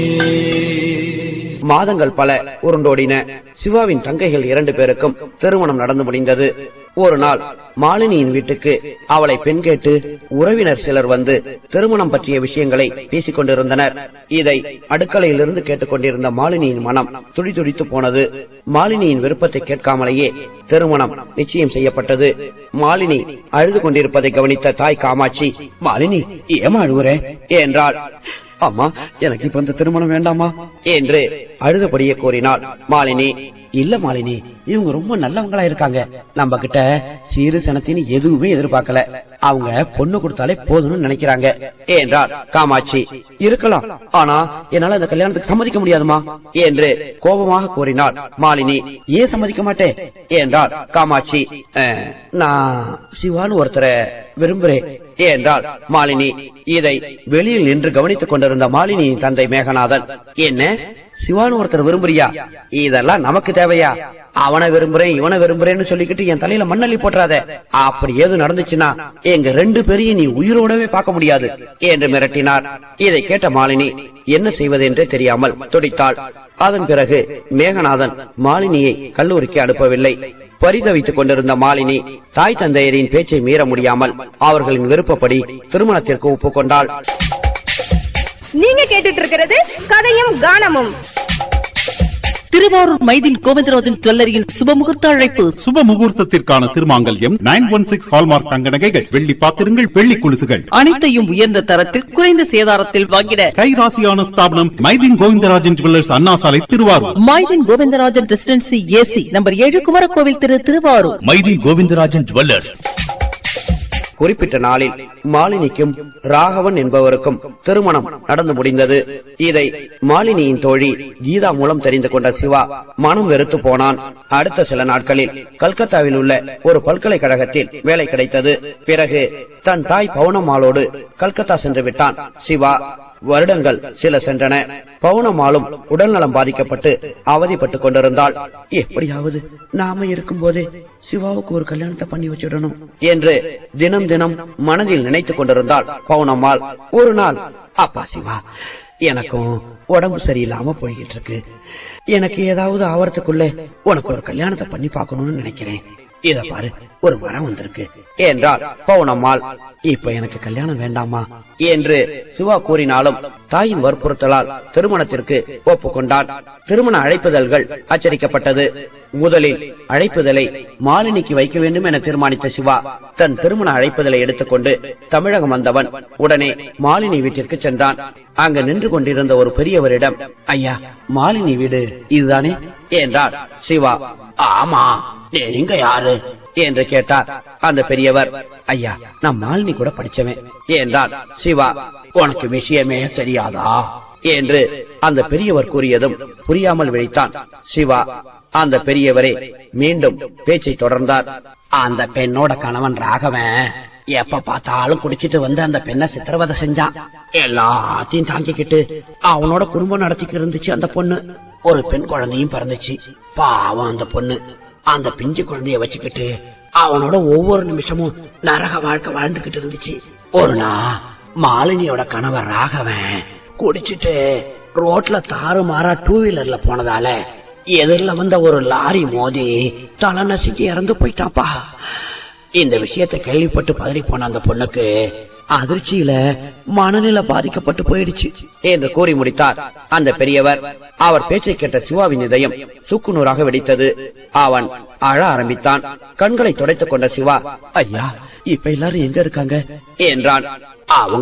மாதங்கள் பல உருண்டோடின சிவாவின் தங்கைகள் இரண்டு பேருக்கும் திருமணம் நடந்து முடிந்தது ஒரு நாள் மாலினியின் வீட்டுக்கு அவளை பெண் கேட்டு உறவினர் சிலர் வந்து திருமணம் பற்றிய விஷயங்களை பேசிக் கொண்டிருந்தனர் இதை அடுக்கலையிலிருந்து கேட்டுக்கொண்டிருந்த மாலினியின் மனம் துடிதுடித்து போனது மாலினியின் விருப்பத்தை கேட்காமலேயே திருமணம் நிச்சயம் செய்யப்பட்டது மாலினி அழுது கொண்டிருப்பதை கவனித்த தாய் காமாட்சி மாலினி ஏமா அழுவுற என்றாள் அம்மா எனக்கு இப்ப இந்த திருமணம் வேண்டாமா என்று அழுதபடியே கூறினாள் மாலினி இல்ல மாலினி இவங்க ரொம்ப நல்லவங்களா இருக்காங்க நம்ம கிட்ட சீரு சனத்தின்னு எதுவுமே எதிர்பார்க்கல அவங்க பொண்ணு கொடுத்தாலே போதும்னு நினைக்கிறாங்க என்றார் காமாட்சி இருக்கலாம் ஆனா என்னால இந்த கல்யாணத்துக்கு சம்மதிக்க முடியாதுமா என்று கோபமாக கூறினாள் மாலினி ஏன் சம்மதிக்க மாட்டேன் என்றாள் காமாட்சி "அஹ், நான் சிவான்னு ஒருத்தரை விரும்புறேன் என்றாள் மாலினி இதை வெளியில் நின்று கவனித்துக் கொண்டிருந்த மாலினியின் தந்தை மேகநாதன் என்ன சிவானு ஒருத்தர் விரும்புறியா இதெல்லாம் நமக்கு தேவையா அவனை விரும்புறேன் இவனை விரும்புறேன்னு சொல்லிக்கிட்டு என் தலையில மண்ணள்ளி போட்டுறாத அப்படி ஏது நடந்துச்சுன்னா எங்க ரெண்டு பேரையும் நீ உயிரோடவே பார்க்க முடியாது என்று மிரட்டினார் இதை கேட்ட மாலினி என்ன செய்வதென்றே தெரியாமல் துடித்தாள் அதன் பிறகு மேகநாதன் மாலினியை கல்லூரிக்கு அனுப்பவில்லை பரிதவித்துக் கொண்டிருந்த மாலினி தாய் தந்தையரின் பேச்சை மீற முடியாமல் அவர்களின் விருப்பப்படி திருமணத்திற்கு ஒப்புக்கொண்டாள் நீங்க கேட்டுட்டு இருக்கிறது கதையும் கானமும் திருவாரூர் மைதின் கோவிந்தராஜன் ஜுவல்லரியின் சுபமுகூர்த்த அழைப்பு சுப முகூர்த்தத்திற்கான திருமாங்கல்யம் நைன் ஒன் சிக்ஸ் ஹால்மார்க் தங்க நகைகள் வெள்ளி பாத்திரங்கள் வெள்ளி குலுசுகள் அனைத்தையும் உயர்ந்த தரத்தில் குறைந்த சேதாரத்தில் வாங்கிட கைராசியான ஸ்தாபனம் Mydeen Govindarajan jewellers Anna Salai Thiruvarur Maideen Govindarajan residency A C number ஏழு குமரகோவில் திரு திருவாரூர் மைதின் கோவிந்தராஜன் ஜுவல்லர்ஸ் குறிப்பிட்ட நாளில் மாலினிக்கும் ராகவன் என்பவருக்கும் திருமணம் நடந்து முடிந்தது இதை மாலினியின் தோழி கீதா மூலம் தெரிந்து கொண்ட சிவா மனம் வெறுத்து போனான் அடுத்த சில நாட்களில் கல்கத்தாவில் உள்ள ஒரு பல்கலைக்கழகத்தில் வேலை கிடைத்தது பிறகு தன் தாய் பவுனம்மாளோடு கல்கத்தா சென்று விட்டான் சிவா வருடங்கள் சில சென்றன பவுனம்மாளும் உடல்நலம் பாதிக்கப்பட்டு அவதிப்பட்டுக் கொண்டிருந்தாள் எப்படியாவது நாம இருக்கும் போதே சிவாவுக்கு ஒரு கல்யாணத்தை பண்ணி வச்சிடணும் என்று தினம் தினம் மனதில் நினைத்துக் கொண்டிருந்தாள் பவுனம்மாள் ஒரு நாள் அப்பா சிவா எனக்கும் உடம்பு சரியில்லாம போய்கிட்டு இருக்கு எனக்கு ஏதாவது ஆவறதுக்குள்ள உனக்கு ஒரு கல்யாணத்தை பண்ணி பார்க்கணும்னு நினைக்கிறேன் இத பாரு ஒரு வரம் வந்திருக்கு என்றாள் பவுனம்மாள் இப்ப எனக்கு கல்யாணம் வேண்டாமா என்று சிவா கூறினாலும் தாயின் வற்புறுத்தலால் திருமணத்திற்கு ஒப்புக்கொண்டான் திருமண அழைப்புதல்கள் அச்சரிக்கப்பட்டது முதலில் அழைப்புதலை மாலினிக்கு வைக்க வேண்டும் என தீர்மானித்த சிவா தன் திருமண அழைப்புதலை எடுத்துக்கொண்டு தமிழகம் வந்தவன் உடனே மாலினி வீட்டிற்கு சென்றான் அங்கு நின்று கொண்டிருந்த ஒரு பெரியவரிடம் ஐயா மாலினி வீடு இதுதானே என்றார் சிவா ஆமா நீங்க யாரு என்று கேட்டார் அந்த பெரியவர் ஐயா நான் மாலினி கூட படிச்சவன் என்றார் சிவா உனக்கு விஷயமே தெரியாதா என்று அந்த பெரியவர் கூறியதும் புரியாமல் விழித்தான் சிவா அந்த பெரியவரே மீண்டும் பேச்சை தொடர்ந்தார் அந்த பெண்ணோட கணவன் ராகவன் எப்ப பார்த்தாலும் குடிச்சிட்டு வந்து அந்த பெண்ணை சித்திரவதை செஞ்சான் எல்லாத்தையும் தாங்கிக்கிட்டு அவனோட குடும்பம் நடத்திக்கு இருந்துச்சு அந்த பொண்ணு ஒரு பெண் குழந்தையும் பிறந்துச்சு பாவம் அந்த பொண்ணு அந்த பிஞ்சு குழந்தைய வச்சுக்கிட்டு அவனோட ஒவ்வொரு நிமிஷமும் நரக வாழ்க்கை வாழ்ந்துகிட்டு இருந்துச்சு ஒரு நாள் மாலினியோட கணவர் ராகவன் குடிச்சிட்டு ரோட்ல தாறுமாறா டூ வீலர்ல போனதால எதிரில வந்த ஒரு லாரி மோதி தலை நசுக்கி இறந்து போயிட்டாப்பா இந்த விஷயத்தை கேள்விப்பட்டு பதறி போன அந்த பொண்ணுக்கு அதிர்ச்சியில மனநிலை பாதிக்கப்பட்டு போயிடுச்சு என்று கூறி முடித்தார் அந்த பெரியவர் அவர் பேச்சை கேட்ட சிவாவின் இதயம் சுக்குநூறாக வெடித்தது அவன் அழ ஆரம்பித்தான் கண்களை துடைத்துக் கொண்ட சிவா ஐயா இப்ப எல்லாரும் எங்க இருக்காங்க என்றான் அவங்க